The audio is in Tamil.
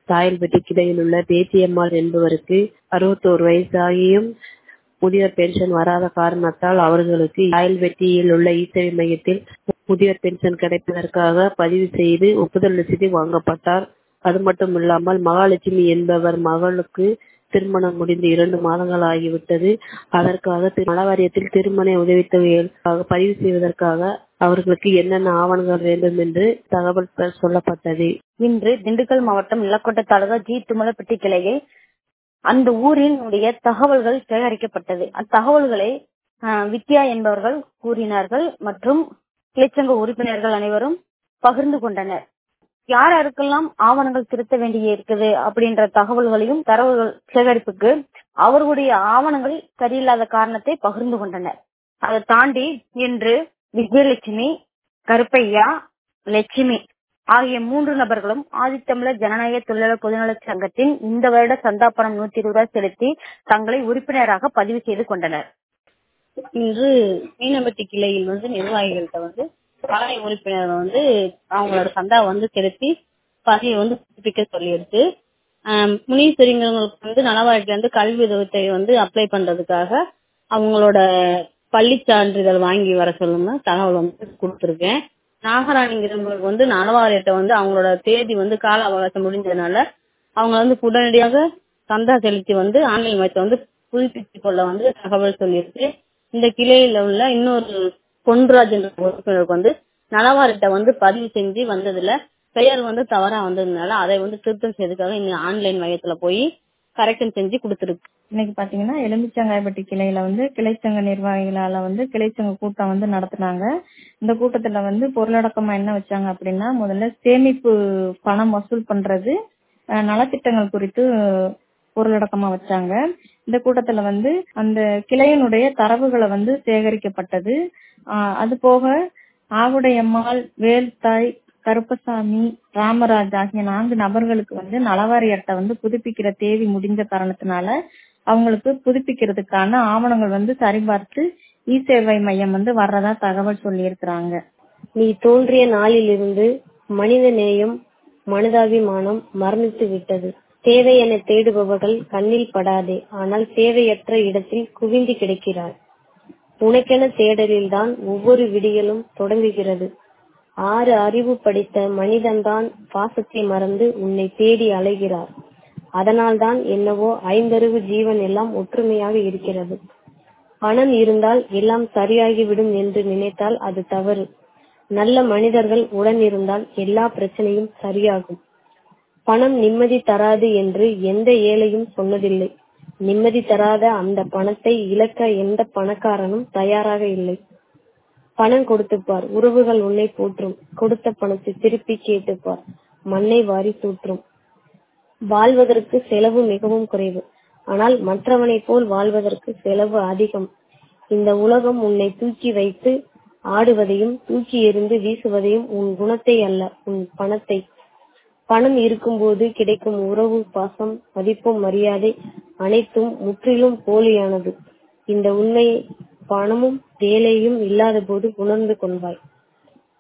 தாயல்பட்டி கிளையில் உள்ள பேச்சியம்மாள் என்பவருக்கு அறுபத்தோரு வயசாகியும் முதியோர் பென்ஷன் வராத காரணத்தால் அவர்களுக்கு தாயல்பட்டியில் உள்ள இசேவை மையத்தில் முதியோர் பென்ஷன் கிடைப்பதற்காக பதிவு செய்து ஒப்புதல் ரசீது வாங்கப்பட்டார் அது மட்டும் இல்லாமல் மகாலட்சுமி என்பவர் மகளுக்கு திருமணம் முடிந்து இரண்டு மாதங்கள் ஆகிவிட்டது அதற்காக நலவாரியத்தில் திருமண உதவித்தொகைகளுக்காக பதிவு செய்வதற்காக அவர்களுக்கு என்னென்ன ஆவணங்கள் வேண்டும் என்று தகவல் சொல்லப்பட்டது இன்று திண்டுக்கல் மாவட்டம் நிலக்கோட்டை தாலுகா ஜி துமலப்பட்டி கிளையில் அந்த ஊரினுடைய தகவல்கள் சேகரிக்கப்பட்டது அத்தகவல்களை வித்யா என்பவர்கள் கூறினார்கள் மற்றும் கிளைச்சங்க உறுப்பினர்கள் அனைவரும் பகிர்ந்து கொண்டனர் யார் யாருக்கெல்லாம் ஆவணங்கள் திருத்த வேண்டிய இருக்குது அப்படின்ற தகவல்களையும் தரவுகள் சேகரிப்புக்கு அவர்களுடைய ஆவணங்கள் சரியில்லாத காரணத்தை பகிர்ந்து கொண்டனர் அதை தாண்டி இன்று விஜயலட்சுமி கருப்பையா லட்சுமி ஆகிய மூன்று நபர்களும் ஆதித்தமிழர் ஜனநாயக தொழிலாளர் பொதுநலச் சங்கத்தின் இந்த வருட சந்தா பணம் நூத்தி இருபது ரூபாய் செலுத்தி தங்களை உறுப்பினராக பதிவு செய்து கொண்டனர் இன்று மீனம்பட்டி கிளையில் வந்து நிர்வாகிகள்கிட்ட வந்து பழைய உறுப்பினர்கள் வந்து அவங்களோட சந்தா வந்து செலுத்தி பதிவை வந்து புதுப்பிக்க சொல்லியிருக்கு முனீஸ்வரிங்களுக்கு வந்து நலவாழ்க்கையில இருந்து கல்வி உதவித்தை வந்து அப்ளை பண்றதுக்காக அவங்களோட பள்ளி சான்றிதழ் வாங்கி வர சொல்லுங்க தகவல் வந்து கொடுத்துருக்கேன் நாகராணிங்கிறவங்களுக்கு வந்து நலவாரியத்தை வந்து அவங்களோட தேதி வந்து கால அவகாசம் முடிஞ்சதுனால அவங்க வந்து உடனடியாக சந்தா செலுத்தி வந்து ஆன்லைன் மையத்தை வந்து புதுப்பித்துக் கொள்ள வந்து தகவல் சொல்லியிருக்கு இந்த கிளையில உள்ள இன்னொரு பொன்ராஜ் என்ற உறுப்பினருக்கு வந்து நலவாரியத்தை வந்து பதிவு செஞ்சு வந்ததுல பெயர் வந்து தவறா வந்ததுனால அதை வந்து திருத்தம் செய்யறதுக்காக இன்னும் ஆன்லைன் மையத்துல போய் கரெக்ஷன் செஞ்சு கொடுத்துருக்கு இன்னைக்கு பாத்தீங்கன்னா எலுமிச்சங்காய்பட்டி கிளையில வந்து கிளைச்சங்க நிர்வாகிகளால வந்து கிளைச்சங்க கூட்டம் வந்து நடத்தினாங்க இந்த கூட்டத்துல வந்து பொருளடக்கமா என்ன வச்சாங்க அப்படின்னா முதல்ல சேமிப்பு பணம் வசூல் பண்றது நலத்திட்டங்கள் குறித்து பொருளடக்கமா வச்சாங்க இந்த கூட்டத்துல வந்து அந்த கிளையினுடைய தரவுகளை வந்து சேகரிக்கப்பட்டது அது போக ஆவுடையம்மாள் வேல்தாய் கருப்பசாமி ராமராஜ் ஆகிய நான்கு நபர்களுக்கு வந்து நலவாரி அட்டை வந்து புதுப்பிக்கிற தேதி முடிஞ்ச காரணத்தினால அவங்களுக்கு புதுப்பிக்கிறதுக்கான ஆவணங்கள் வந்து சரிபார்த்து இ சேவை மையம் வந்து வர்றதா தகவல் சொல்லியிருக்கிறாங்க நீ தோன்றிய நாளிலிருந்து மனித நேயம் மனிதாபிமானம் மரணித்து விட்டது தேவை என தேடுபவர்கள் கண்ணில் படாதே ஆனால் தேவையற்ற இடத்தில் குவிந்து கிடக்கிறார் உனக்கென தேடலில்தான் ஒவ்வொரு விடியலும் தொடங்குகிறது ஆறு அறிவு படித்த மனிதன்தான் பாசத்தை மறந்து உன்னை தேடி அலைகிறார் அதனால்தான் என்னவோ ஐந்தறிவு ஜீவன் எல்லாம் ஒற்றுமையாக இருக்கிறது பணம் இருந்தால் எல்லாம் சரியாகிவிடும் என்று நினைத்தால் அது தவறு நல்ல மனிதர்கள் உடன் இருந்தால் எல்லா பிரச்சனையும் சரியாகும் பணம் நிம்மதி தராது என்று எந்த ஏழையும் சொன்னதில்லை நிம்மதி தராத அந்த பணத்தை இழக்க எந்த பணக்காரனும் தயாராக இல்லை பணம் கொடுத்துப்பார் உறவுகள் உன்னை போற்றும் கொடுத்த பணத்தை திருப்பி கேட்டுப்பார் மண்ணை வாரி தூற்றும் வாழ்வதற்கு செலவு மிகவும் குறைவு ஆனால் மற்றவனைப் போல் வாழ்வதற்கு செலவு அதிகம் இந்த உலகம் உன்னை தூக்கி வைத்து ஆடுவதையும் தூக்கி எறிந்து வீசுவதையும் உன் குணத்தை அல்ல உன் பணத்தை பணம் இருக்கும்போது கிடைக்கும் உறவு பாசம் மதிப்பும் மரியாதை அனைத்தும் முற்றிலும் போலியானது இந்த உண்மையை பணமும் வேலையும் இல்லாத போது உணர்ந்து கொள்வாய்